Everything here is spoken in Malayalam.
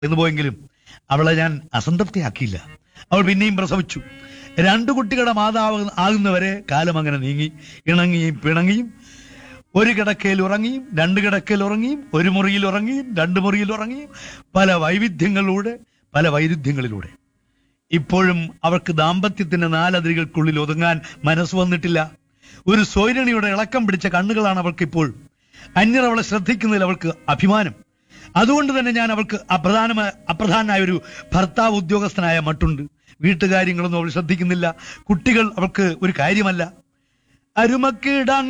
എന്ന് പോയെങ്കിലും അവളെ ഞാൻ അസംതൃപ്തിയാക്കിയില്ല അവൾ പിന്നെയും പ്രസവിച്ചു രണ്ടു കുട്ടികളുടെ മാതാവ് ആകുന്നവരെ കാലം അങ്ങനെ നീങ്ങി ഇണങ്ങിയും പിണങ്ങിയും ഒരു കിടക്കയിൽ ഉറങ്ങിയും രണ്ട് കിടക്കയിൽ ഉറങ്ങിയും ഒരു മുറിയിൽ ഉറങ്ങിയും രണ്ട് മുറിയിൽ ഉറങ്ങിയും പല വൈവിധ്യങ്ങളിലൂടെ പല വൈരുദ്ധ്യങ്ങളിലൂടെ ഇപ്പോഴും അവർക്ക് ദാമ്പത്യത്തിന്റെ നാലതിരുകൾക്കുള്ളിൽ ഒതുങ്ങാൻ മനസ്സ് വന്നിട്ടില്ല ഒരു സ്വൈരണിയുടെ ഇളക്കം പിടിച്ച കണ്ണുകളാണ് അവൾക്ക് ഇപ്പോൾ അന്യർ അവളെ ശ്രദ്ധിക്കുന്നതിൽ അവൾക്ക് അഭിമാനം അതുകൊണ്ട് തന്നെ ഞാൻ അവൾക്ക് അപ്രധാനമായ അപ്രധാനായ ഒരു ഭർത്താവ് ഉദ്യോഗസ്ഥനായ മട്ടുണ്ട് വീട്ടുകാര്യങ്ങളൊന്നും അവൾ ശ്രദ്ധിക്കുന്നില്ല കുട്ടികൾ അവൾക്ക് ഒരു കാര്യമല്ല അരുമക്കിട